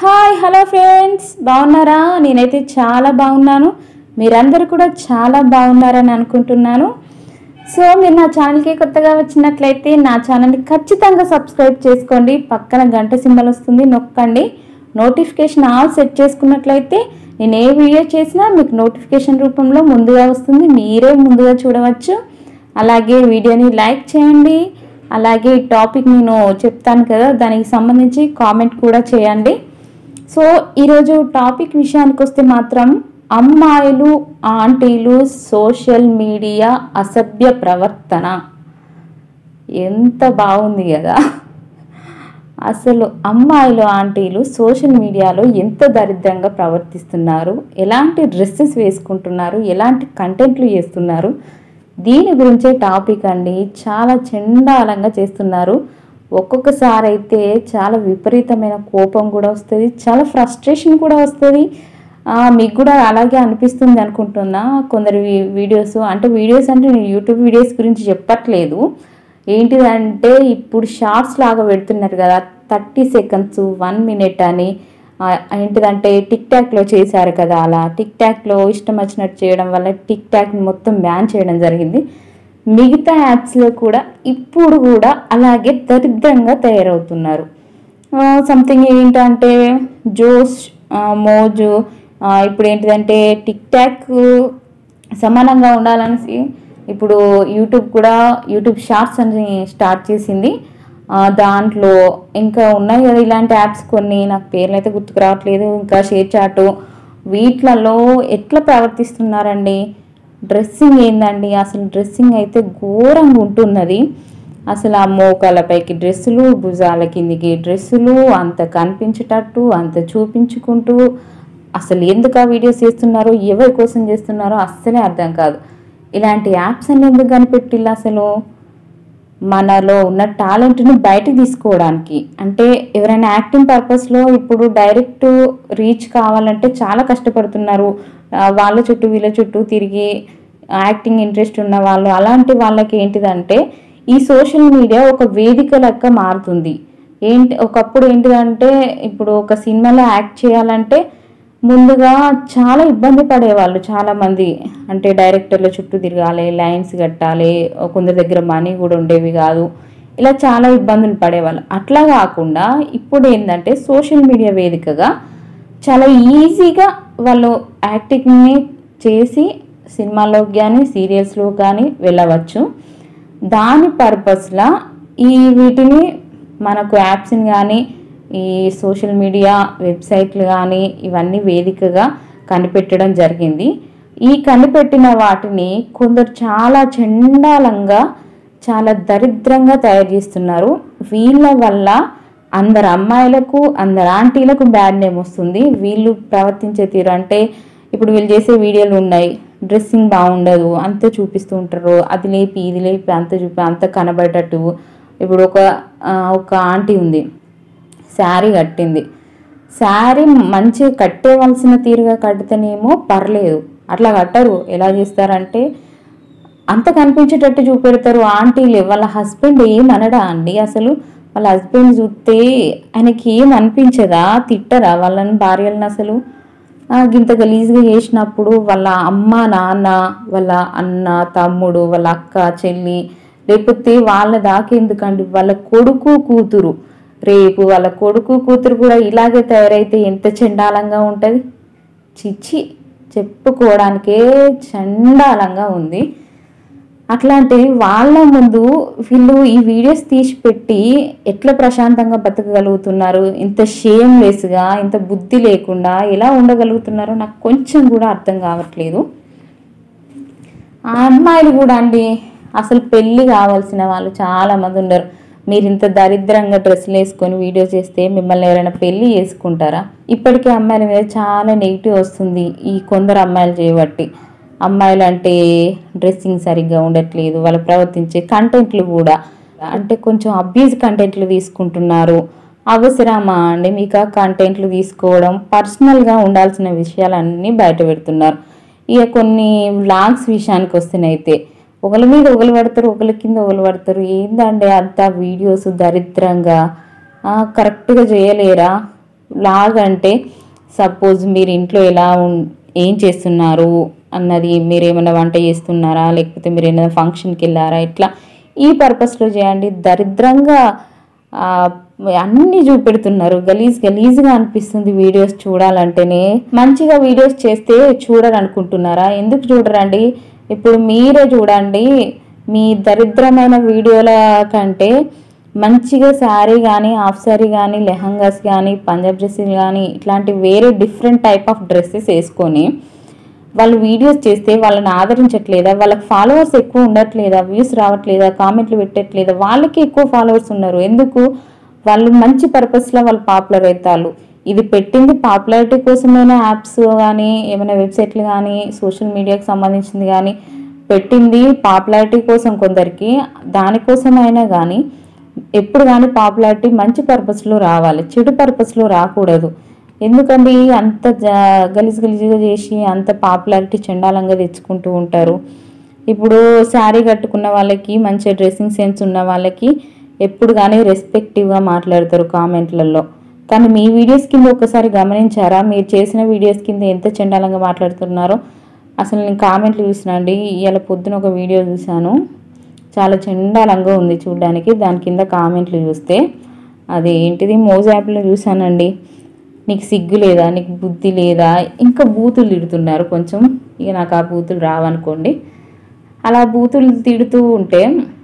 hi hello friends బాగున్నారా నేనైతే చాలా బాగున్నాను మీరందరూ కూడా చాలా బాగున్నారని అనుకుంటున్నాను సో మీరు నా ఛానల్కి కొత్తగా వచ్చినట్లయితే నా ఛానల్ని ఖచ్చితంగా సబ్స్క్రైబ్ చేసుకోండి పక్కన గంట సింబల్ వస్తుంది నొక్కండి నోటిఫికేషన్ ఆల్ సెట్ చేసుకున్నట్లయితే నేను ఏ వీడియో చేసినా మీకు నోటిఫికేషన్ రూపంలో ముందుగా వస్తుంది మీరే ముందుగా చూడవచ్చు అలాగే వీడియోని లైక్ చేయండి అలాగే ఈ టాపిక్ నేను చెప్తాను కదా దానికి సంబంధించి కామెంట్ కూడా చేయండి సో ఈరోజు టాపిక్ విషయానికి వస్తే మాత్రం అమ్మాయిలు ఆంటీలు సోషల్ మీడియా అసభ్య ప్రవర్తన ఎంత బాగుంది కదా అసలు అమ్మాయిలు ఆంటీలు సోషల్ మీడియాలో ఎంత దరిద్రంగా ప్రవర్తిస్తున్నారు ఎలాంటి డ్రెస్సెస్ వేసుకుంటున్నారు ఎలాంటి కంటెంట్లు చేస్తున్నారు దీని గురించే టాపిక్ అండి చాలా చండాలంగా చేస్తున్నారు ఒక్కొక్కసారి అయితే చాలా విపరీతమైన కోపం కూడా వస్తుంది చాలా ఫ్రస్ట్రేషన్ కూడా వస్తుంది ఆ, మీకు కూడా అలాగే అనిపిస్తుంది అనుకుంటున్నా కొందరు వీ- వీడియోస్ అంటే వీడియోస్ అంటే నేను యూట్యూబ్ వీడియోస్ గురించి చెప్పట్లేదు ఏంటిదంటే ఇప్పుడు షార్ట్స్ లాగా పెడుతున్నారు కదా థర్టీ సెకండ్స్ వన్ మినిట్ అని ఆ, ఏంటిదంటే టిక్ టాక్లో చేశారు కదా అలా టిక్ టాక్లో ఇష్టం వచ్చినట్టు చేయడం వల్ల టిక్ టాక్ మొత్తం బ్యాన్ చేయడం జరిగింది మిగతా యాప్స్లో కూడా ఇప్పుడు కూడా అలాగే దరిద్రంగా తయారవుతున్నారు సంథింగ్ ఏంటంటే జోస్ ఆ, మోజు ఆ, ఇప్పుడు ఏంటిదంటే టిక్ టాక్ సమానంగా ఉండాలనేసి ఇప్పుడు యూట్యూబ్ కూడా యూట్యూబ్ షార్ట్స్ అని స్టార్ట్ చేసింది ఆ, దాంట్లో ఇంకా ఉన్నాయి కదా ఇలాంటి యాప్స్ కొన్ని నాకు పేర్లు అయితే గుర్తుకు రావట్లేదు ఇంకా షేర్ చాటు వీటిలలో ఎట్లా ప్రవర్తిస్తున్నారండి డ్రెస్సింగ్ ఏందండి అసలు డ్రెస్సింగ్ అయితే ఘోరంగా ఉంటున్నది అసలు ఆ మోకాళ్ళపైకి డ్రెస్సులు భుజాల కిందికి డ్రెస్సులు అంత కనిపించేటట్టు అంత చూపించుకుంటూ అసలు ఎందుకు ఆ వీడియోస్ చేస్తున్నారో ఎవరి కోసం చేస్తున్నారో అస్సలే అర్థం కాదు ఇలాంటి యాప్స్ అన్ని ఎందుకు కనిపెట్టిల్లు అసలు మనలో ఉన్న టాలెంట్ని బయటకు తీసుకోవడానికి అంటే ఎవరైనా యాక్టింగ్ పర్పస్లో ఇప్పుడు డైరెక్ట్ రీచ్ కావాలంటే చాలా కష్టపడుతున్నారు ఆ, వాళ్ళ చుట్టూ వీళ్ళ చుట్టూ తిరిగి యాక్టింగ్ ఇంట్రెస్ట్ ఉన్న వాళ్ళు అలాంటి వాళ్ళకి ఏంటిదంటే ఈ సోషల్ మీడియా ఒక వేదిక లెక్క మారుతుంది ఏంటి ఒకప్పుడు ఏంటిదంటే ఇప్పుడు ఒక సినిమాలో యాక్ట్ చేయాలంటే ముందుగా చాలా ఇబ్బంది పడేవాళ్ళు చాలా మంది అంటే డైరెక్టర్ల చుట్టూ తిరగాలి లైన్స్ కట్టాలి కొందరి దగ్గర మనీ కూడా ఉండేవి కాదు ఇలా చాలా ఇబ్బందులు పడేవాళ్ళు అట్లా కాకుండా ఇప్పుడు ఏంటంటే సోషల్ మీడియా వేదికగా చాలా ఈజీగా వాళ్ళు యాక్టింగ్ని చేసి సినిమాలోకి కానీ సీరియల్స్లో కానీ వెళ్ళవచ్చు దాని పర్పస్లా ఈ వీటిని మనకు యాప్స్ని కానీ ఈ సోషల్ మీడియా వెబ్సైట్లు కానీ ఇవన్నీ వేదికగా కనిపెట్టడం జరిగింది ఈ కనిపెట్టిన వాటిని కొందరు చాలా చండాలంగా చాలా దరిద్రంగా తయారు చేస్తున్నారు వీళ్ళ వల్ల అందరు అమ్మాయిలకు అందరు ఆంటీలకు బ్యాడ్ నేమ్ వస్తుంది వీళ్ళు ప్రవర్తించే తీరు అంటే ఇప్పుడు వీళ్ళు చేసే వీడియోలు ఉన్నాయి డ్రెస్సింగ్ బాగుండదు అంత చూపిస్తూ ఉంటారు అది లేపి ఇది లేపి అంత చూపి అంత కనబడేటట్టు ఇప్పుడు ఒక ఆ, ఒక ఆంటీ ఉంది శారీ కట్టింది శారీ మంచిగా కట్టేవలసిన తీరుగా కడితేనేమో పర్లేదు అట్లా కట్టరు ఎలా చేస్తారంటే అంత కనిపించేటట్టు చూపెడతారు ఆంటీలు వాళ్ళ హస్బెండ్ ఏమనడా అండి అసలు వాళ్ళ హస్బెండ్ చూస్తే ఆయనకి ఏం అనిపించదా తిట్టరా వాళ్ళని భార్యలను అసలు ఆ, గింత గలీజ్గా చేసినప్పుడు వాళ్ళ అమ్మ నాన్న వాళ్ళ అన్న తమ్ముడు వాళ్ళ అక్క చెల్లి లేకపోతే వాళ్ళ దాకెందుకండి వాళ్ళ కొడుకు కూతురు రేపు వాళ్ళ కొడుకు కూతురు కూడా ఇలాగే తయారైతే ఎంత చండాలంగా ఉంటుంది చిచ్చి చెప్పుకోవడానికే చండాలంగా ఉంది అట్లాంటివి వాళ్ళ ముందు వీళ్ళు ఈ వీడియోస్ తీసి పెట్టి ఎట్లా ప్రశాంతంగా బతకగలుగుతున్నారు ఇంత షేమ్లెస్గా ఇంత బుద్ధి లేకుండా ఎలా ఉండగలుగుతున్నారో నాకు కొంచెం కూడా అర్థం కావట్లేదు ఆ అమ్మాయిలు కూడా అండి అసలు పెళ్ళి కావాల్సిన వాళ్ళు చాలా మంది ఉన్నారు మీరు ఇంత దరిద్రంగా డ్రెస్సులు వేసుకొని వీడియో చేస్తే మిమ్మల్ని ఎవరైనా పెళ్లి చేసుకుంటారా ఇప్పటికే అమ్మాయిల మీద చాలా నెగిటివ్ వస్తుంది ఈ కొందరు అమ్మాయిలు చేయబట్టి అమ్మాయిలు అంటే డ్రెస్సింగ్ సరిగ్గా ఉండట్లేదు వాళ్ళు ప్రవర్తించే కంటెంట్లు కూడా అంటే కొంచెం అబ్యూజ్ కంటెంట్లు తీసుకుంటున్నారు అవసరమా అండి మీకు ఆ కంటెంట్లు తీసుకోవడం పర్సనల్గా ఉండాల్సిన విషయాలన్నీ బయట పెడుతున్నారు ఇక కొన్ని వ్లాగ్స్ విషయానికి వస్తేనైతే ఒకరి మీద ఒకరు పడతారు ఒకరి కింద ఒకరు పడతారు ఏందండి అంత వీడియోస్ దరిద్రంగా ఆ, కరెక్ట్గా చేయలేరా బ్లాగ్ అంటే సపోజ్ మీరు ఇంట్లో ఎలా ఉన్- ఏం చేస్తున్నారు అన్నది మీరు ఏమైనా వంట చేస్తున్నారా లేకపోతే మీరు ఏమైనా ఫంక్షన్కి వెళ్ళారా ఇట్లా ఈ పర్పస్లో చేయండి దరిద్రంగా ఆ, అన్నీ చూపెడుతున్నారు గలీజ్ గలీజ్గా అనిపిస్తుంది వీడియోస్ చూడాలంటేనే మంచిగా వీడియోస్ చేస్తే చూడరనుకుంటున్నారా ఎందుకు చూడరండి ఇప్పుడు మీరే చూడండి మీ దరిద్రమైన వీడియోల కంటే మంచిగా శారీ కానీ హాఫ్ శారీ కానీ లెహంగాస్ కానీ పంజాబ్ డ్రెస్సులు కానీ ఇట్లాంటి వేరే డిఫరెంట్ టైప్ ఆఫ్ డ్రెస్సెస్ వేసుకొని వాళ్ళు వీడియోస్ చేస్తే వాళ్ళని ఆదరించట్లేదా వాళ్ళకి ఫాలోవర్స్ ఎక్కువ ఉండట్లేదా వ్యూస్ రావట్లేదా కామెంట్లు పెట్టట్లేదా వాళ్ళకి ఎక్కువ ఫాలోవర్స్ ఉన్నారు ఎందుకు వాళ్ళు మంచి పర్పస్లో వాళ్ళు పాపులర్ అవుతారు ఇది పెట్టింది పాపులారిటీ కోసమైనా యాప్స్ కానీ ఏమైనా వెబ్సైట్లు కానీ సోషల్ మీడియాకి సంబంధించింది కానీ పెట్టింది పాపులారిటీ కోసం కొందరికి దానికోసమైనా కానీ ఎప్పుడు కానీ పాపులారిటీ మంచి పర్పస్లో రావాలి చెడు పర్పస్లో రాకూడదు ఎందుకండి అంత జ- గలీజ్ గలీజ్గా చేసి అంత పాపులారిటీ చండాలంగా తెచ్చుకుంటూ ఉంటారు ఇప్పుడు శారీ కట్టుకున్న వాళ్ళకి మంచి డ్రెస్సింగ్ సెన్స్ ఉన్న వాళ్ళకి ఎప్పుడు కానీ రెస్పెక్టివ్గా మాట్లాడతారు కామెంట్లలో కానీ మీ వీడియోస్ కింద ఒకసారి గమనించారా మీరు చేసిన వీడియోస్ కింద ఎంత చండాలంగా మాట్లాడుతున్నారో అసలు నేను కామెంట్లు చూసినండి ఇవాళ పొద్దున ఒక వీడియో చూశాను చాలా చండాలంగా ఉంది చూడడానికి దాని కింద కామెంట్లు చూస్తే అది ఏంటిది మోజ్ యాప్లో చూశానండి నీకు సిగ్గు లేదా నీకు బుద్ధి లేదా ఇంకా బూతులు తిడుతున్నారు కొంచెం ఇక నాకు ఆ బూతులు రావనుకోండి అలా బూతులు తిడుతూ ఉంటే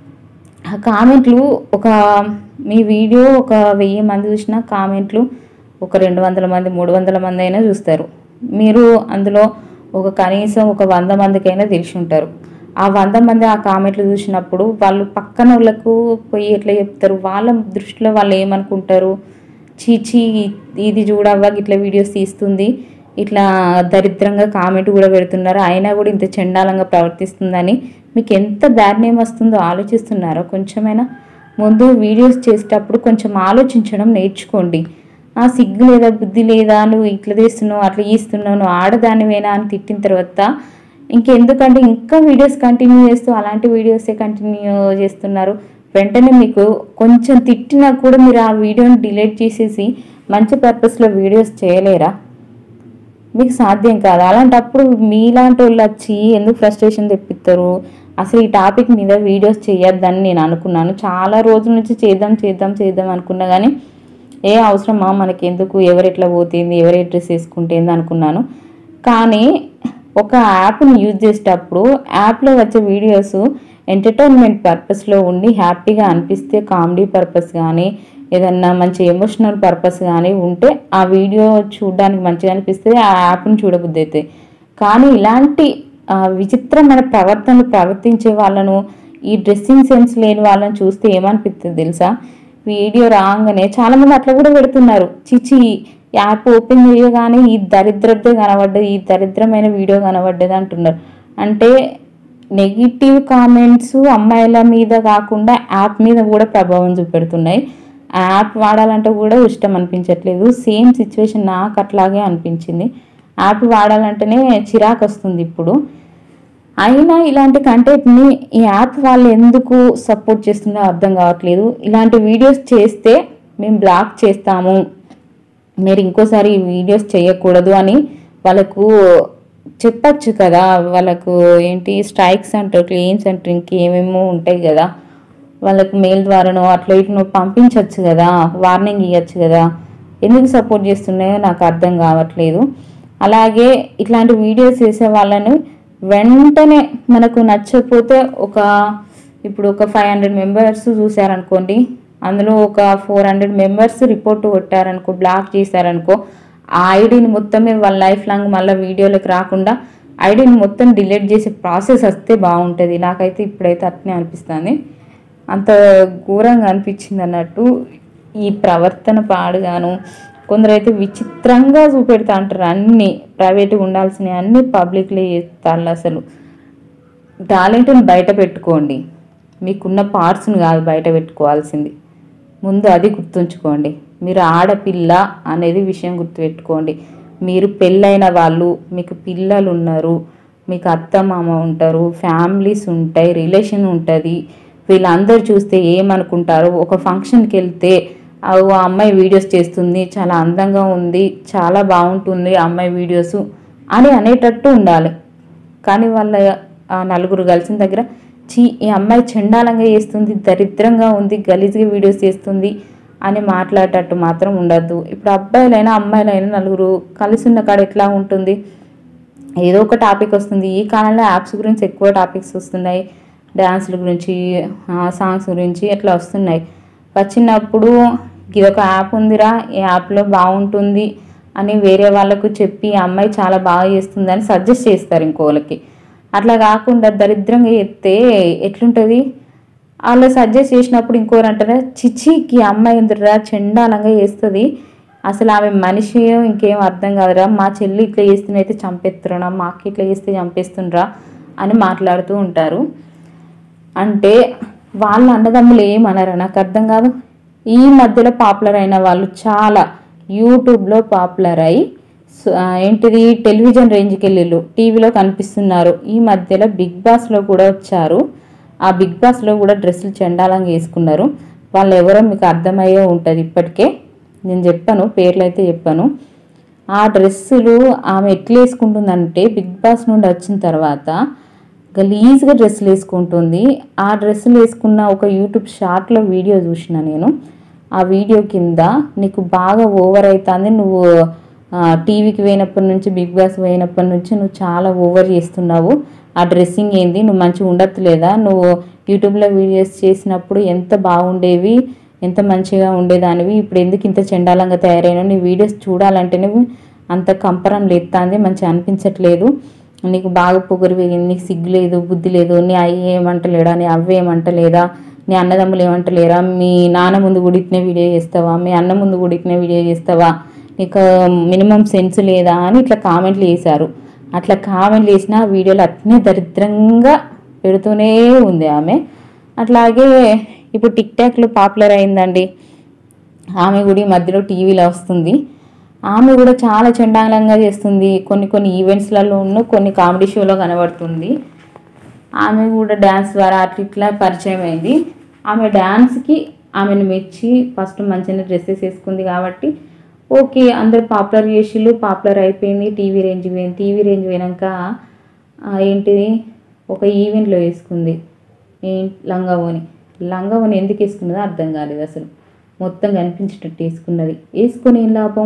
ఆ కామెంట్లు ఒక మీ వీడియో ఒక వెయ్యి మంది చూసిన కామెంట్లు ఒక రెండు వందల మంది మూడు వందల మంది అయినా చూస్తారు మీరు అందులో ఒక కనీసం ఒక వంద మందికైనా తెలిసి ఉంటారు ఆ వంద మంది ఆ కామెంట్లు చూసినప్పుడు వాళ్ళు పక్కన వాళ్ళకు పోయి ఎట్లా చెప్తారు వాళ్ళ దృష్టిలో వాళ్ళు ఏమనుకుంటారు చీచీ ఇది చూడవ్వా ఇట్లా వీడియోస్ తీస్తుంది ఇట్లా దరిద్రంగా కామెంట్ కూడా పెడుతున్నారు అయినా కూడా ఇంత చండాలంగా ప్రవర్తిస్తుందని మీకు ఎంత బ్యాడ్ నేమ్ వస్తుందో ఆలోచిస్తున్నారో కొంచెమైనా ముందు వీడియోస్ చేసేటప్పుడు కొంచెం ఆలోచించడం నేర్చుకోండి ఆ సిగ్గు లేదా బుద్ధి లేదా నువ్వు ఇట్లా తీస్తున్నావు అట్లా ఈస్తున్నావు నువ్వు ఆడదానివేనా అని తిట్టిన తర్వాత ఇంకెందుకంటే ఇంకా వీడియోస్ కంటిన్యూ చేస్తూ అలాంటి వీడియోసే కంటిన్యూ చేస్తున్నారు వెంటనే మీకు కొంచెం తిట్టినా కూడా మీరు ఆ వీడియోని డిలీట్ చేసేసి మంచి పర్పస్లో వీడియోస్ చేయలేరా మీకు సాధ్యం కాదు అలాంటప్పుడు మీలాంటి వాళ్ళు వచ్చి ఎందుకు ఫ్రస్ట్రేషన్ తెప్పిస్తారు అసలు ఈ టాపిక్ మీద వీడియోస్ చేయొద్దని నేను అనుకున్నాను చాలా రోజుల నుంచి చేద్దాం చేద్దాం చేద్దాం అనుకున్నా కానీ ఏ అవసరమా మనకి ఎందుకు ఎవరు ఎట్లా పోతుంది ఎవరు ఏ డ్రెస్ వేసుకుంటుంది అనుకున్నాను కానీ ఒక యాప్ని యూజ్ చేసేటప్పుడు యాప్లో వచ్చే వీడియోస్ ఎంటర్టైన్మెంట్ పర్పస్లో ఉండి హ్యాపీగా అనిపిస్తే కామెడీ పర్పస్ కానీ ఏదన్నా మంచి ఎమోషనల్ పర్పస్ కానీ ఉంటే ఆ వీడియో చూడడానికి మంచిగా అనిపిస్తే ఆ యాప్ని చూడబుద్ధి అవుతాయి కానీ ఇలాంటి ఆ, విచిత్రమైన ప్రవర్తనలు ప్రవర్తించే వాళ్ళను ఈ డ్రెస్సింగ్ సెన్స్ లేని వాళ్ళని చూస్తే ఏమనిపిస్తుంది తెలుసా వీడియో రాగానే చాలా మంది అట్లా కూడా పెడుతున్నారు చిచి యాప్ ఓపెన్ చేయగానే ఈ దరిద్రతే కనబడ్డది ఈ దరిద్రమైన వీడియో కనబడ్డది అంటున్నారు అంటే నెగిటివ్ కామెంట్స్ అమ్మాయిల మీద కాకుండా యాప్ మీద కూడా ప్రభావం చూపెడుతున్నాయి ఆ యాప్ వాడాలంటే కూడా ఇష్టం అనిపించట్లేదు సేమ్ సిచ్యువేషన్ నాకు అట్లాగే అనిపించింది యాప్ వాడాలంటేనే చిరాకు వస్తుంది ఇప్పుడు అయినా ఇలాంటి కంటెంట్ని ఈ యాప్ వాళ్ళు ఎందుకు సపోర్ట్ చేస్తుందో అర్థం కావట్లేదు ఇలాంటి వీడియోస్ చేస్తే మేము బ్లాక్ చేస్తాము మీరు ఇంకోసారి ఈ వీడియోస్ చేయకూడదు అని వాళ్ళకు చెప్పచ్చు కదా వాళ్ళకు ఏంటి స్ట్రైక్స్ అంటారు క్లెయిమ్స్ అంటారు ఇంకేమేమో ఉంటాయి కదా వాళ్ళకు మెయిల్ ద్వారానో అట్లా ఇట్లా పంపించవచ్చు కదా వార్నింగ్ ఇవ్వచ్చు కదా ఎందుకు సపోర్ట్ చేస్తున్నాయో నాకు అర్థం కావట్లేదు అలాగే ఇట్లాంటి వీడియోస్ చేసే వాళ్ళని వెంటనే మనకు నచ్చకపోతే ఒక ఇప్పుడు ఒక ఫైవ్ హండ్రెడ్ మెంబర్స్ చూసారనుకోండి అందులో ఒక ఫోర్ హండ్రెడ్ మెంబర్స్ రిపోర్ట్ కొట్టారనుకో బ్లాక్ చేశారనుకో ఆ ఐడిని మొత్తం మీద వాళ్ళ లైఫ్ లాంగ్ మళ్ళీ వీడియోలకు రాకుండా ఐడిని మొత్తం డిలీట్ చేసే ప్రాసెస్ వస్తే బాగుంటుంది నాకైతే ఇప్పుడైతే అట్నే అనిపిస్తుంది అంత ఘోరంగా అనిపించింది అన్నట్టు ఈ ప్రవర్తన పాడుగాను కొందరైతే విచిత్రంగా చూపెడతా అంటారు అన్ని ప్రైవేట్గా ఉండాల్సినవి అన్ని పబ్లిక్లీ చేస్తారు అసలు టాలెంట్ని బయట పెట్టుకోండి మీకున్న పార్ట్స్ని కాదు బయట పెట్టుకోవాల్సింది ముందు అది గుర్తుంచుకోండి మీరు ఆడపిల్ల అనేది విషయం గుర్తుపెట్టుకోండి మీరు పెళ్ళైన వాళ్ళు మీకు పిల్లలు ఉన్నారు మీకు అత్త మామ ఉంటారు ఫ్యామిలీస్ ఉంటాయి రిలేషన్ ఉంటుంది వీళ్ళందరూ చూస్తే ఏమనుకుంటారు ఒక ఫంక్షన్కి వెళ్తే ఆ ఆ అమ్మాయి వీడియోస్ చేస్తుంది చాలా అందంగా ఉంది చాలా బాగుంటుంది ఆ అమ్మాయి వీడియోస్ అని అనేటట్టు ఉండాలి కానీ వాళ్ళ ఆ నలుగురు కలిసిన దగ్గర చీ ఈ అమ్మాయి చండాలంగా చేస్తుంది దరిద్రంగా ఉంది గలీజ్గా వీడియోస్ చేస్తుంది అని మాట్లాడేటట్టు మాత్రం ఉండద్దు ఇప్పుడు అబ్బాయిలైనా అమ్మాయిలైనా నలుగురు కలిసి ఉన్న కాడ ఎట్లా ఉంటుంది ఏదో ఒక టాపిక్ వస్తుంది ఈ కాలంలో యాప్స్ గురించి ఎక్కువ టాపిక్స్ వస్తున్నాయి డ్యాన్సుల గురించి సాంగ్స్ గురించి అట్లా వస్తున్నాయి వచ్చినప్పుడు ఇదొక యాప్ ఉందిరా ఈ యాప్లో బాగుంటుంది అని వేరే వాళ్ళకు చెప్పి ఈ అమ్మాయి చాలా బాగా చేస్తుంది అని సజెస్ట్ చేస్తారు ఇంకోళ్ళకి అట్లా కాకుండా దరిద్రంగా చెప్తే ఎట్లుంటుంది వాళ్ళు సజెస్ట్ చేసినప్పుడు ఇంకోరు అంటారా చిచ్చి ఈ అమ్మాయి ఎందుకురా చండాలంగా చేస్తుంది అసలు ఆమె మనిషి ఇంకేం అర్థం కాదురా మా చెల్లి ఇట్లా చేస్తున్నైతే చంపేస్తున్నా మా అక్క ఇట్లా చేస్తే చంపేస్తుండ్రా అని మాట్లాడుతూ ఉంటారు అంటే వాళ్ళ అన్నదమ్ములు ఏమనరా నాకు అర్థం కాదు ఈ మధ్యలో పాపులర్ అయిన వాళ్ళు చాలా యూట్యూబ్లో పాపులర్ అయి సో, ఆ, ఏంటిది టెలివిజన్ రేంజ్కి వెళ్ళిళ్ళు టీవీలో కనిపిస్తున్నారు ఈ మధ్యలో బిగ్ బాస్లో కూడా వచ్చారు ఆ బిగ్ బాస్లో కూడా డ్రెస్సులు చండాలంగా వేసుకున్నారు వాళ్ళు ఎవరో మీకు అర్థమయ్యే ఉంటుంది ఇప్పటికే నేను చెప్పాను పేర్లు అయితే చెప్పాను ఆ డ్రెస్సులు ఆమె ఎట్లా వేసుకుంటుందంటే బిగ్ బాస్ నుండి వచ్చిన తర్వాత గలీజ్గా డ్రెస్సులు వేసుకుంటుంది ఆ డ్రెస్సులు వేసుకున్న ఒక యూట్యూబ్ షార్ట్లో వీడియో చూసిన నేను ఆ వీడియో కింద నీకు బాగా ఓవర్ అవుతుంది నువ్వు ఆ, టీవీకి పోయినప్పటి నుంచి బిగ్ బాస్ పోయినప్పటి నుంచి నువ్వు చాలా ఓవర్ చేస్తున్నావు ఆ డ్రెస్సింగ్ ఏంది నువ్వు మంచిగా ఉండట్లేదా నువ్వు యూట్యూబ్లో వీడియోస్ చేసినప్పుడు ఎంత బాగుండేవి ఎంత మంచిగా ఉండేదానివి ఇప్పుడు ఎందుకు ఇంత చండాలంగా తయారైనా నీ వీడియోస్ చూడాలంటేనే అంత కంపరం లేస్తుంది మంచిగా అనిపించట్లేదు నీకు బాగా పొగరు పెరిగింది నీకు సిగ్గు లేదు బుద్ధి లేదు నీ అయ్య ఏమంటలేడా నీ అవ్వ ఏమంటలేదా నీ అన్నదమ్ములు ఏమంటలేరా మీ నాన్న ముందు కూడా ఇట్నే వీడియో చేస్తావా మీ అన్న ముందు కూడా ఇట్నే వీడియో చేస్తావా నీకు మినిమం సెన్స్ లేదా అని ఇట్లా కామెంట్లు వేశారు అట్లా కామెంట్లు వేసిన ఆ వీడియోలు అట్నే దరిద్రంగా పెడుతూనే ఉంది ఆమె అట్లాగే ఇప్పుడు టిక్ టాక్లో పాపులర్ అయిందండి ఆమె కూడా ఈ మధ్యలో టీవీలో వస్తుంది ఆమె కూడా చాలా చండాలంగా చేస్తుంది కొన్ని కొన్ని ఈవెంట్స్లలో ఉన్న కొన్ని కామెడీ షోలో కనబడుతుంది ఆమె కూడా డ్యాన్స్ ద్వారా అట్లా ఇట్లా పరిచయం అయింది ఆమె డ్యాన్స్కి ఆమెను మెచ్చి ఫస్ట్ మంచిగా డ్రెస్సెస్ వేసుకుంది కాబట్టి ఓకే అందరు పాపులర్ చేసిళ్ళు పాపులర్ అయిపోయింది టీవీ రేంజ్ పోయింది టీవీ రేంజ్ పోయినాక ఆ, ఏంటిది ఒక ఈవెంట్లో వేసుకుంది ఏం లంగావోని లంగావోని ఎందుకు వేసుకున్నదో అర్థం కాలేదు అసలు మొత్తం కనిపించేటట్టు వేసుకున్నది వేసుకొని ఏం లాభం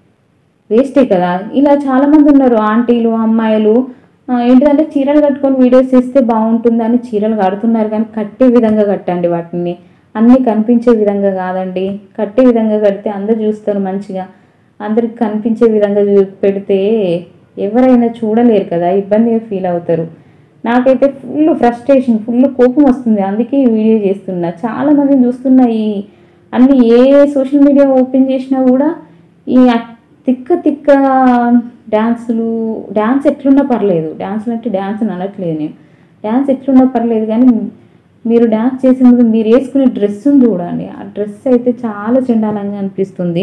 వేస్టే కదా ఇలా చాలా మంది ఉన్నారు ఆంటీలు అమ్మాయిలు ఆ, ఏంటిదంటే చీరలు కట్టుకొని వీడియోస్ చేస్తే బాగుంటుందని చీరలు కడుతున్నారు కానీ కట్టే విధంగా కట్టండి వాటిని అన్నీ కనిపించే విధంగా కాదండి కట్టే విధంగా కడితే అందరు చూస్తారు మంచిగా అందరికి కనిపించే విధంగా చూ- పెడితే ఎవరైనా చూడలేరు కదా ఇబ్బందిగా ఫీల్ అవుతారు నాకైతే ఫుల్ ఫ్రస్ట్రేషన్ ఫుల్ కోపం వస్తుంది అందుకే ఈ వీడియో చేస్తున్నా చాలా మందిని చూస్తున్నా ఈ అన్ని ఏ సోషల్ మీడియా ఓపెన్ చేసినా కూడా ఈ అక్- తిక్క తిక్క డ్యాన్సులు డ్యాన్స్ ఎట్లున్నా పర్లేదు డ్యాన్సులు అంటే డ్యాన్స్ అని అనట్లేదు నేను డ్యాన్స్ ఎట్లున్నా పర్లేదు కానీ మీరు డ్యాన్స్ చేసే ముందు మీరు వేసుకునే డ్రెస్సును చూడండి ఆ డ్రెస్ అయితే చాలా చండాలంగా అనిపిస్తుంది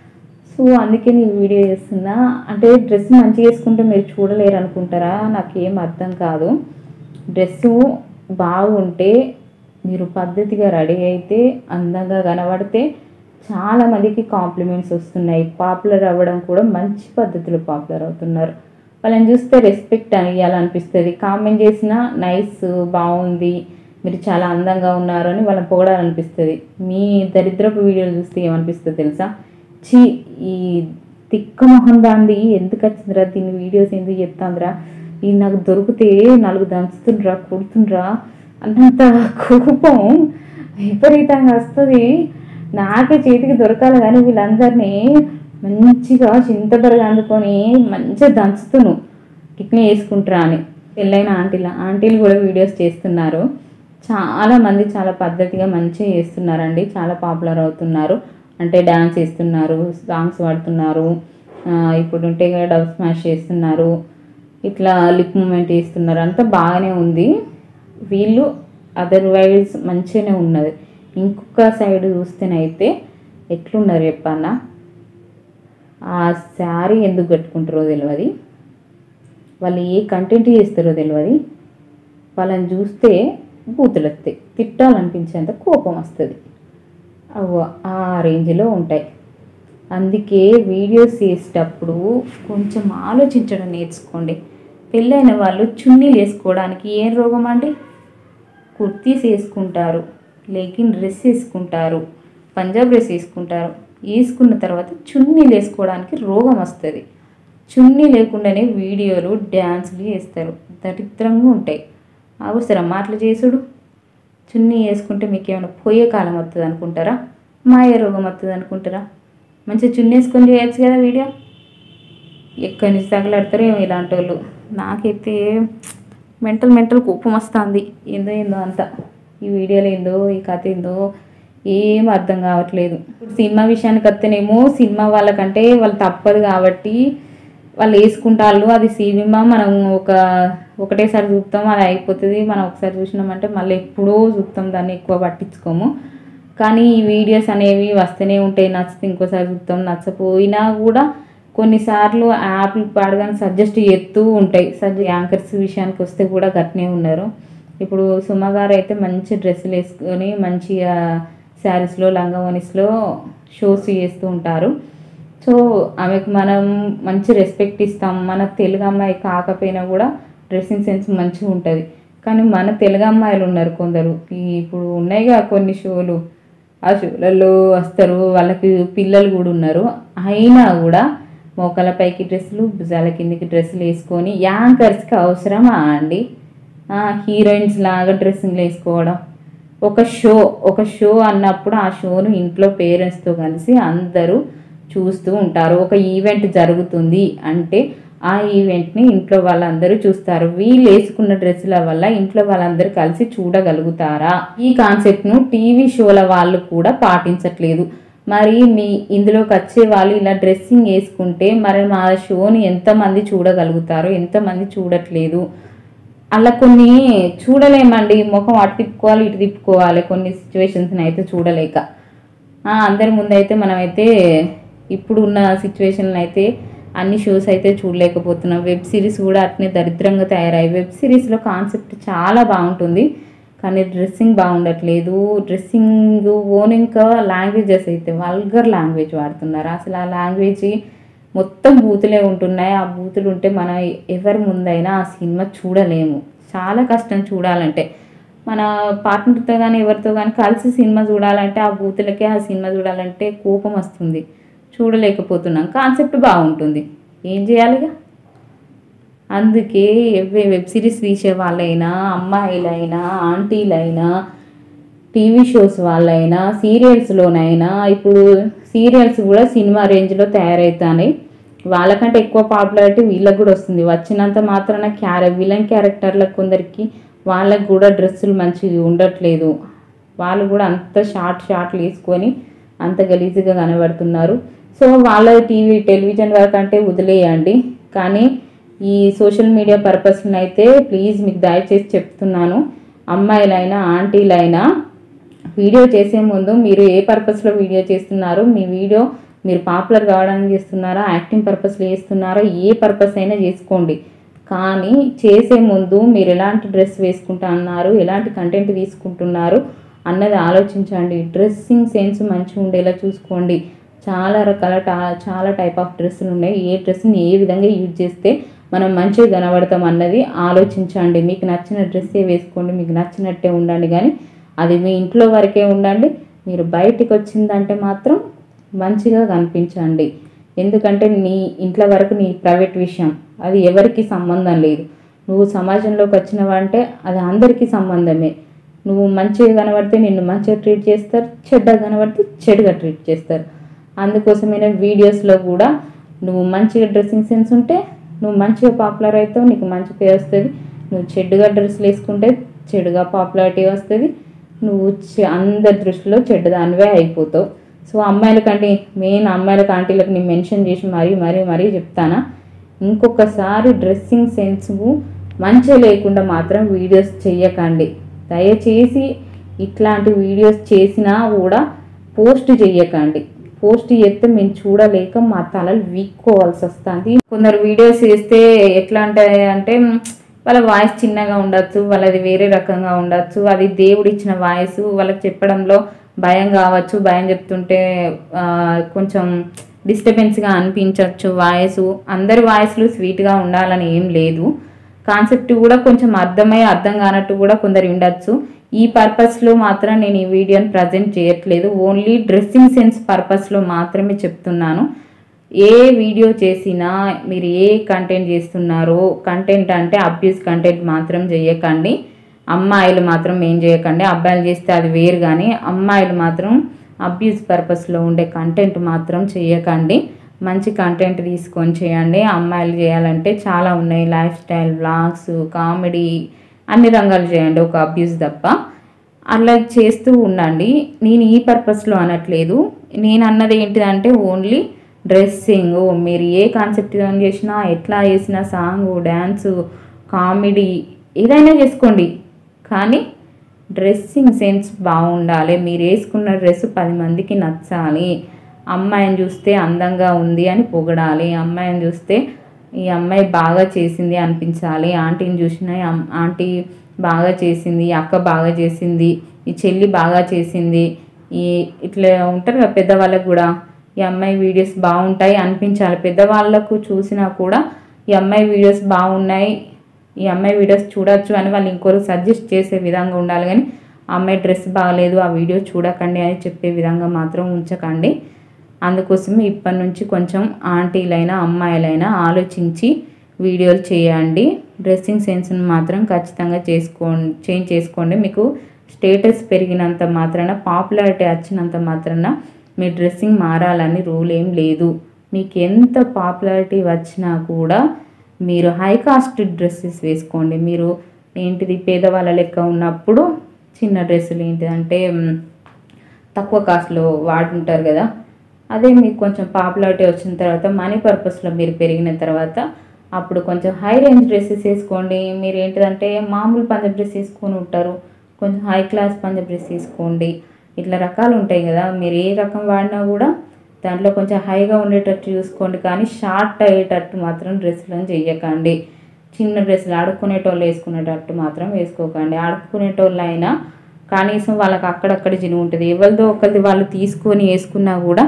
సో అందుకే నేను వీడియో చేస్తున్నా అంటే డ్రెస్ మంచిగా వేసుకుంటే మీరు చూడలేరు అనుకుంటారా నాకేం అర్థం కాదు డ్రెస్సు బాగుంటే మీరు పద్ధతిగా రెడీ అయితే అందంగా కనబడితే చాలా మందికి కాంప్లిమెంట్స్ వస్తున్నాయి పాపులర్ అవ్వడం కూడా మంచి పద్ధతిలో పాపులర్ అవుతున్నారు వాళ్ళని చూస్తే రెస్పెక్ట్ అని ఇవ్వాలనిపిస్తుంది కామెంట్ చేసినా నైస్ బాగుంది మీరు చాలా అందంగా ఉన్నారు అని వాళ్ళని పొగడాలనిపిస్తుంది మీ దరిద్రపు వీడియోలు చూస్తే ఏమనిపిస్తుంది తెలుసా ఛీ ఈ తిక్క మొహం దాంది ఎందుకు వచ్చిందిరా దీని వీడియోస్ ఎందుకు చెప్తాందిరా ఇది నాకు దొరికితే నాలుగు దంచుతుండ్రా కొడుతుండ్రా అన్నంత కోపం విపరీతంగా వస్తుంది నాకే చేతికి దొరకాలి కానీ వీళ్ళందరినీ మంచిగా చింతబరగా అందుకొని మంచిగా దంచుతును ఇట్నే వేసుకుంటారా అని పెళ్ళైన ఆంటీల ఆంటీలు కూడా వీడియోస్ చేస్తున్నారు చాలా మంది చాలా పద్ధతిగా మంచిగా చేస్తున్నారండి చాలా పాపులర్ అవుతున్నారు అంటే డ్యాన్స్ చేస్తున్నారు సాంగ్స్ పాడుతున్నారు ఆ, ఇప్పుడు ఉంటే డబ్ స్మాష్ చేస్తున్నారు ఇట్లా లిప్ మూమెంట్ చేస్తున్నారు అంతా బాగానే ఉంది వీళ్ళు అదర్వైజ్ మంచిగానే ఉన్నది ఇంకొక సైడ్ చూస్తేనైతే ఎట్లున్నారు చెప్పన్నా ఆ శారీ ఎందుకు కట్టుకుంటారో తెలియదు వాళ్ళు ఏ కంటెంట్ చేస్తారో తెలియదు వాళ్ళని చూస్తే బూతులు వస్తాయి తిట్టాలనిపించేంత కోపం వస్తుంది అవ్వ ఆ రేంజ్లో ఉంటాయి అందుకే వీడియోస్ చేసేటప్పుడు కొంచెం ఆలోచించడం నేర్చుకోండి పెళ్ళైన వాళ్ళు చున్నీలు వేసుకోవడానికి ఏం రోగం అండి కుర్తీస్ వేసుకుంటారు లెగిన్ డ్రెస్ వేసుకుంటారు పంజాబ్ డ్రెస్ వేసుకుంటారు వేసుకున్న తర్వాత చున్నీలు వేసుకోవడానికి రోగం వస్తుంది చున్నీ లేకుండానే వీడియోలు డ్యాన్సులు చేస్తారు దరిద్రంగా ఉంటాయి అవసరం మాటలు చేసుడు చున్నీ వేసుకుంటే మీకు ఏమైనా పోయే కాలం వస్తుంది అనుకుంటారా మాయ రోగం వస్తుంది అనుకుంటారా మంచిగా చున్నీ వేసుకొని చేయొచ్చు కదా వీడియో ఎక్కడి నుంచి తగలాడతారో ఏమో ఇలాంటి వాళ్ళు నాకైతే మెంటల్ మెంటల్ కోపం వస్తుంది ఏందో ఏందో అంత ఈ వీడియోలో ఏందో ఈ కథ ఏందో ఏం అర్థం కావట్లేదు ఇప్పుడు సినిమా విషయానికి వస్తేనేమో సినిమా వాళ్ళకంటే వాళ్ళు తప్పదు కాబట్టి వాళ్ళు వేసుకుంటారు అది సినిమా మనం ఒక ఒకటేసారి చూస్తాం అది అయిపోతుంది మనం ఒకసారి చూసినామంటే మళ్ళీ ఎప్పుడో చూస్తాం దాన్ని ఎక్కువ పట్టించుకోము కానీ ఈ వీడియోస్ అనేవి వస్తూనే ఉంటాయి నచ్చితే ఇంకోసారి చూస్తాం నచ్చపోయినా కూడా కొన్నిసార్లు యాప్లు పాడగానే సజెస్ట్ చేస్తూ ఉంటాయి సజ్ యాంకర్స్ విషయానికి వస్తే కూడా గట్నే ఉన్నారు ఇప్పుడు సుమ గారు అయితే మంచి డ్రెస్సులు వేసుకొని మంచిగా శారీస్లో లంగావోనిస్లో షోస్ చేస్తూ ఉంటారు సో ఆమెకు మనం మంచి రెస్పెక్ట్ ఇస్తాం మన తెలుగు అమ్మాయి కాకపోయినా కూడా డ్రెస్సింగ్ సెన్స్ మంచిగా ఉంటుంది కానీ మన తెలుగు అమ్మాయిలు ఉన్నారు కొందరు ఈ ఇప్పుడు ఉన్నాయిగా కొన్ని షోలు ఆ షోలలో వస్తారు వాళ్ళకి పిల్లలు కూడా ఉన్నారు అయినా కూడా మోకాల పైకి డ్రెస్సులు భుజాల కిందికి డ్రెస్సులు వేసుకొని యాంకర్స్కి అవసరమా అండి హీరోయిన్స్ లాగా డ్రెస్సింగ్లు వేసుకోవడం ఒక షో ఒక షో అన్నప్పుడు ఆ షోను ఇంట్లో పేరెంట్స్తో కలిసి అందరూ చూస్తూ ఉంటారు ఒక ఈవెంట్ జరుగుతుంది అంటే ఆ ఈవెంట్ని ఇంట్లో వాళ్ళందరూ చూస్తారు వీళ్ళు వేసుకున్న డ్రెస్సుల వల్ల ఇంట్లో వాళ్ళందరూ కలిసి చూడగలుగుతారా ఈ కాన్సెప్ట్ను టీవీ షోల వాళ్ళు కూడా పాటించట్లేదు మరి మీ ఇందులోకి వచ్చే వాళ్ళు ఇలా డ్రెస్సింగ్ వేసుకుంటే మరి మా షోని ఎంతమంది చూడగలుగుతారు ఎంతమంది చూడట్లేదు అలా కొన్ని చూడలేమండి ముఖం అటు తిప్పుకోవాలి ఇటు తిప్పుకోవాలి కొన్ని సిచ్యువేషన్స్ని అయితే చూడలేక ఆ, అందరి ముందైతే మనమైతే ఇప్పుడు ఉన్న సిచ్యువేషన్లు అయితే అన్ని షోస్ అయితే చూడలేకపోతున్నాం వెబ్ సిరీస్ కూడా అట్నే దరిద్రంగా తయారయ్యాయి వెబ్ సిరీస్లో కాన్సెప్ట్ చాలా బాగుంటుంది కానీ డ్రెస్సింగ్ బాగుండట్లేదు డ్రెస్సింగ్ ఓన్ ఇంకా లాంగ్వేజెస్ అయితే వల్గర్ లాంగ్వేజ్ వాడుతున్నారు అసలు ఆ లాంగ్వేజ్ మొత్తం బూతులే ఉంటున్నాయి ఆ బూతులు ఉంటే మనం ఎవరి ముందైనా ఆ సినిమా చూడలేము చాలా కష్టం చూడాలంటే మన పార్ట్నర్తో కానీ ఎవరితో కానీ కలిసి సినిమా చూడాలంటే ఆ బూతులకే ఆ సినిమా చూడాలంటే కోపం వస్తుంది చూడలేకపోతున్నాం కాన్సెప్ట్ బాగుంటుంది ఏం చేయాలిగా అందుకే ఎవ్వే వెబ్ సిరీస్ తీసే వాళ్ళైనా అమ్మాయిలైనా ఆంటీలైనా టీవీ షోస్ వాళ్ళైనా సీరియల్స్లోనైనా ఇప్పుడు సీరియల్స్ కూడా సినిమా రేంజ్లో తయారవుతాయి వాళ్ళకంటే ఎక్కువ పాపులారిటీ వీళ్ళకి కూడా వస్తుంది వచ్చినంత మాత్రాన క్యారె విలన్ క్యారెక్టర్లకు కొందరికి వాళ్ళకి కూడా డ్రెస్సులు మంచిగా ఉండట్లేదు వాళ్ళు కూడా అంత షార్ట్ షార్ట్లు వేసుకొని అంత గలీజుగా కనబడుతున్నారు సో వాళ్ళ టీవీ టెలివిజన్ వరకు అంటే వదిలేయండి కానీ ఈ సోషల్ మీడియా పర్పస్ని అయితే ప్లీజ్ మీకు దయచేసి చెప్తున్నాను అమ్మాయిలైనా ఆంటీలైనా వీడియో చేసే ముందు మీరు ఏ పర్పస్లో వీడియో చేస్తున్నారు మీ వీడియో మీరు పాపులర్ కావడానికి చేస్తున్నారా యాక్టింగ్ పర్పస్లో చేస్తున్నారా ఏ పర్పస్ అయినా చేసుకోండి కానీ చేసే ముందు మీరు ఎలాంటి డ్రెస్ వేసుకుంటా అన్నారు ఎలాంటి కంటెంట్ తీసుకుంటున్నారు అన్నది ఆలోచించండి డ్రెస్సింగ్ సెన్స్ మంచిగా ఉండేలా చూసుకోండి చాలా రకాల టా- చాలా టైప్ ఆఫ్ డ్రెస్సులు ఉన్నాయి ఏ డ్రెస్ని ఏ విధంగా యూజ్ చేస్తే మనం మంచిగా కనబడతాం అన్నది ఆలోచించండి మీకు నచ్చిన డ్రెస్సే వేసుకోండి మీకు నచ్చినట్టే ఉండండి కానీ అది మీ ఇంట్లో వరకే ఉండండి మీరు బయటికి వచ్చిందంటే మాత్రం మంచిగా కనిపించండి ఎందుకంటే నీ ఇంట్లో వరకు నీ ప్రైవేట్ విషయం అది ఎవరికి సంబంధం లేదు నువ్వు సమాజంలోకి వచ్చినవంటే అది అందరికీ సంబంధమే నువ్వు మంచిగా కనబడితే నిన్ను మంచిగా ట్రీట్ చేస్తారు చెడ్డగా కనబడితే చెడుగా ట్రీట్ చేస్తారు అందుకోసమైన వీడియోస్లో కూడా నువ్వు మంచిగా డ్రెస్సింగ్ సెన్స్ ఉంటే నువ్వు మంచిగా పాపులర్ అవుతావు నీకు మంచి పేరు వస్తుంది నువ్వు చెడ్డుగా డ్రెస్సులు వేసుకుంటే చెడుగా పాపులారిటీ వస్తుంది నువ్వు చె- అందరి దృష్టిలో చెడ్డదానివే అయిపోతావు సో అమ్మాయిల కంటే మెయిన్ అమ్మాయిల ఆంటీలకు నేను మెన్షన్ చేసి మరీ మరీ మరీ చెప్తానా ఇంకొకసారి డ్రెస్సింగ్ సెన్స్ మంచిగా లేకుండా మాత్రం వీడియోస్ చెయ్యకండి దయచేసి ఇట్లాంటి వీడియోస్ చేసినా కూడా పోస్ట్ చెయ్యకండి పోస్ట్ చేస్తే మేము చూడలేక మా తలలు వీక్కోవాల్సి వస్తుంది కొందరు వీడియోస్ చేస్తే ఎట్లా ఉంటాయి అంటే మ్, వాళ్ళ వాయిస్ చిన్నగా ఉండొచ్చు వాళ్ళది వేరే రకంగా ఉండొచ్చు అది దేవుడు ఇచ్చిన వాయిస్ వాళ్ళకి చెప్పడంలో భయం కావచ్చు భయం చెప్తుంటే ఆ, కొంచెం డిస్టర్బెన్స్గా అనిపించవచ్చు వాయిస్ అందరి వాయిస్లు స్వీట్గా ఉండాలని ఏం లేదు కాన్సెప్ట్ కూడా కొంచెం అర్థమై అర్థం కానట్టు కూడా కొందరు ఉండొచ్చు ఈ పర్పస్లో మాత్రం నేను ఈ వీడియోని ప్రజెంట్ చేయట్లేదు ఓన్లీ డ్రెస్సింగ్ సెన్స్ పర్పస్లో మాత్రమే చెప్తున్నాను ఏ వీడియో చేసినా మీరు ఏ కంటెంట్ చేస్తున్నారో కంటెంట్ అంటే అబ్యూస్ కంటెంట్ మాత్రం చేయకండి అమ్మాయిలు మాత్రం ఏం చేయకండి అబ్బాయిలు చేస్తే అది వేరు కానీ అమ్మాయిలు మాత్రం అబ్యూస్ పర్పస్లో ఉండే కంటెంట్ మాత్రం చేయకండి మంచి కంటెంట్ తీసుకొని చేయండి అమ్మాయిలు చేయాలంటే చాలా ఉన్నాయి లైఫ్ స్టైల్ బ్లాగ్స్ కామెడీ అన్ని రంగాలు చేయండి ఒక అబ్యూస్ తప్ప అలా చేస్తూ ఉండండి నేను ఈ పర్పస్లో అనట్లేదు నేను అన్నది ఏంటిదంటే ఓన్లీ డ్రెస్సింగ్ మీరు ఏ కాన్సెప్ట్ చేసినా ఎట్లా చేసినా సాంగ్ డ్యాన్సు కామెడీ ఏదైనా చేసుకోండి కానీ డ్రెస్సింగ్ సెన్స్ బాగుండాలి మీరు వేసుకున్న డ్రెస్ పది మందికి నచ్చాలి అమ్మాయిని చూస్తే అందంగా ఉంది అని పొగడాలి అమ్మాయిని చూస్తే ఈ అమ్మాయి బాగా చేసింది అనిపించాలి ఆంటీని చూసిన ఈ అమ్- ఆంటీ బాగా చేసింది ఈ అక్క బాగా చేసింది ఈ చెల్లి బాగా చేసింది ఈ ఇట్లా ఉంటారు కదా పెద్దవాళ్ళకు కూడా ఈ అమ్మాయి వీడియోస్ బాగుంటాయి అనిపించాలి పెద్దవాళ్ళకు చూసినా కూడా ఈ అమ్మాయి వీడియోస్ బాగున్నాయి ఈ అమ్మాయి వీడియోస్ చూడొచ్చు అని వాళ్ళు ఇంకోరు సజెస్ట్ చేసే విధంగా ఉండాలి కానీ ఆ అమ్మాయి డ్రెస్ బాగలేదు ఆ వీడియో చూడకండి అని చెప్పే విధంగా మాత్రం ఉంచకండి అందుకోసం ఇప్పటి నుంచి కొంచెం ఆంటీలైనా అమ్మాయిలైనా ఆలోచించి వీడియోలు చేయండి డ్రెస్సింగ్ సెన్స్ని మాత్రం ఖచ్చితంగా చేసుకోండి చేంజ్ చేసుకోండి మీకు స్టేటస్ పెరిగినంత మాత్రాన పాపులారిటీ వచ్చినంత మాత్రాన మీ డ్రెస్సింగ్ మారాలని రూల్ ఏం లేదు మీకు ఎంత పాపులారిటీ వచ్చినా కూడా మీరు హై కాస్ట్ డ్రెస్సెస్ వేసుకోండి మీరు ఏంటిది పేదవాళ్ళ లెక్క ఉన్నప్పుడు చిన్న డ్రెస్సులు ఏంటిదంటే మ్, తక్కువ కాస్ట్లో వాడుంటారు కదా అదే మీకు కొంచెం పాపులారిటీ వచ్చిన తర్వాత మనీ పర్పస్లో మీరు పెరిగిన తర్వాత అప్పుడు కొంచెం హై రేంజ్ డ్రెస్సెస్ వేసుకోండి మీరు ఏంటిదంటే మామూలు పంజాబ్ డ్రెస్ వేసుకొని ఉంటారు కొంచెం హై క్లాస్ పంజాబ్ డ్రెస్ వేసుకోండి ఇట్లా రకాలు ఉంటాయి కదా మీరు ఏ రకం వాడినా కూడా దాంట్లో కొంచెం హైగా ఉండేటట్టు చూసుకోండి కానీ షార్ట్ అయ్యేటట్టు మాత్రం డ్రెస్సులను చెయ్యకండి చిన్న డ్రెస్సులు ఆడుకునేటోళ్ళు వేసుకునేటట్టు మాత్రం వేసుకోకండి ఆడుకునేటోళ్ళు అయినా కనీసం వాళ్ళకి అక్కడక్కడ జిని ఉంటుంది ఎవరిదో ఒకరిది వాళ్ళు తీసుకొని వేసుకున్నా కూడా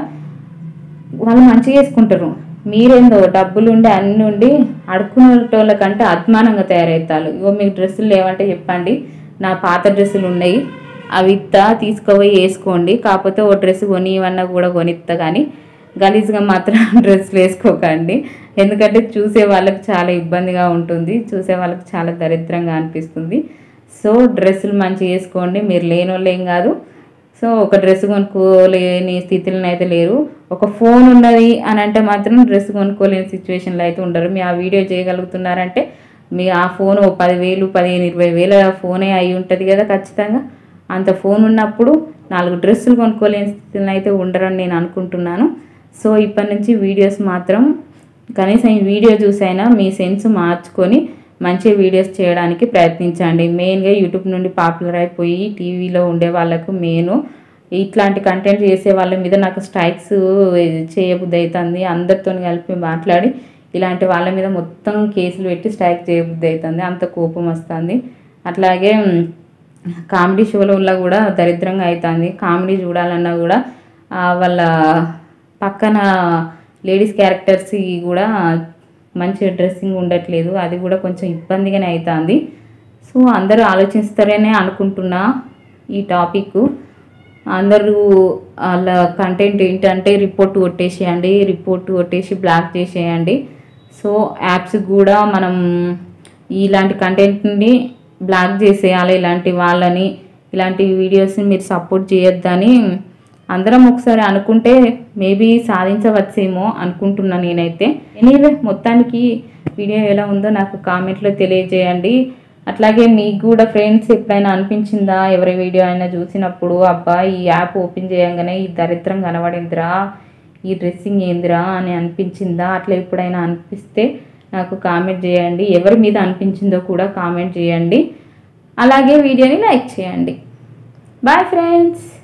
వాళ్ళు మంచిగా వేసుకుంటారు మీరేందో డబ్బులు ఉండి అన్ని ఉండి అడుక్కునేటోళ్ళ కంటే అద్మానంగా తయారవుతారు ఇగో మీకు డ్రెస్సులు లేవంటే చెప్పండి నా పాత డ్రెస్సులు ఉన్నాయి అవి ఇత్తా తీసుకుపోయి వేసుకోండి కాకపోతే ఓ డ్రెస్ కొనివన్నా కూడా కొనిస్తా కానీ గలీజ్గా మాత్రం డ్రెస్సులు వేసుకోకండి ఎందుకంటే చూసే వాళ్ళకి చాలా ఇబ్బందిగా ఉంటుంది చూసే వాళ్ళకి చాలా దరిద్రంగా అనిపిస్తుంది సో డ్రెస్సులు మంచిగా వేసుకోండి మీరు లేని వాళ్ళు ఏం కాదు సో ఒక డ్రెస్ కొనుక్కోలేని స్థితిలో అయితే లేరు ఒక ఫోన్ ఉన్నది అని అంటే మాత్రం డ్రెస్ కొనుక్కోలేని సిచ్యువేషన్లో అయితే ఉండరు మీరు ఆ వీడియో చేయగలుగుతున్నారంటే మీ ఆ ఫోన్ ఓ పదివేలు పదిహేను ఇరవై వేల ఫోనే అయి ఉంటుంది కదా ఖచ్చితంగా అంత ఫోన్ ఉన్నప్పుడు నాలుగు డ్రెస్సులు కొనుక్కోలేని స్థితిలో అయితే ఉండరని నేను అనుకుంటున్నాను సో ఇప్పటి నుంచి వీడియోస్ మాత్రం కనీసం ఈ వీడియో చూసైనా మీ సెన్స్ మార్చుకొని మంచి వీడియోస్ చేయడానికి ప్రయత్నించండి మెయిన్గా యూట్యూబ్ నుండి పాపులర్ అయిపోయి టీవీలో ఉండే వాళ్ళకు మెయిన్ ఇట్లాంటి కంటెంట్ చేసే వాళ్ళ మీద నాకు స్ట్రైక్స్ చేయబుద్ధి అవుతుంది అందరితో కలిపి మాట్లాడి ఇలాంటి వాళ్ళ మీద మొత్తం కేసులు పెట్టి స్ట్రైక్ చేయబుద్ధి అవుతుంది అంత కోపం వస్తుంది అట్లాగే మ్, కామెడీ షోలలో కూడా దరిద్రంగా అవుతుంది కామెడీ చూడాలన్నా కూడా ఆ, వాళ్ళ పక్కన లేడీస్ క్యారెక్టర్స్ కూడా మంచి డ్రెస్సింగ్ ఉండట్లేదు అది కూడా కొంచెం ఇబ్బందిగానే అవుతుంది సో అందరూ ఆలోచిస్తారనే అనుకుంటున్నా ఈ టాపిక్ అందరూ వాళ్ళ కంటెంట్ ఏంటంటే రిపోర్ట్ కొట్టేసేయండి రిపోర్ట్ కొట్టేసి బ్లాక్ చేసేయండి సో యాప్స్ కూడా మనం ఇలాంటి కంటెంట్ని బ్లాక్ చేసేయాలి ఇలాంటి వాళ్ళని ఇలాంటి వీడియోస్ని మీరు సపోర్ట్ చేయొద్దని అందరం ఒకసారి అనుకుంటే మేబీ సాధించవచ్చేమో అనుకుంటున్నా నేనైతే ఎనీవే మొత్తానికి వీడియో ఎలా ఉందో నాకు కామెంట్లో తెలియజేయండి అట్లాగే మీకు కూడా ఫ్రెండ్స్ ఎప్పుడైనా అనిపించిందా ఎవరి వీడియో అయినా చూసినప్పుడు అబ్బా ఈ యాప్ ఓపెన్ చేయగానే ఈ దరిద్రం కనబడిందిరా ఈ డ్రెస్సింగ్ ఏందిరా అని అనిపించిందా అట్లా ఎప్పుడైనా అనిపిస్తే నాకు కామెంట్ చేయండి ఎవరి మీద అనిపించిందో కూడా కామెంట్ చేయండి అలాగే వీడియోని లైక్ చేయండి బాయ్ ఫ్రెండ్స్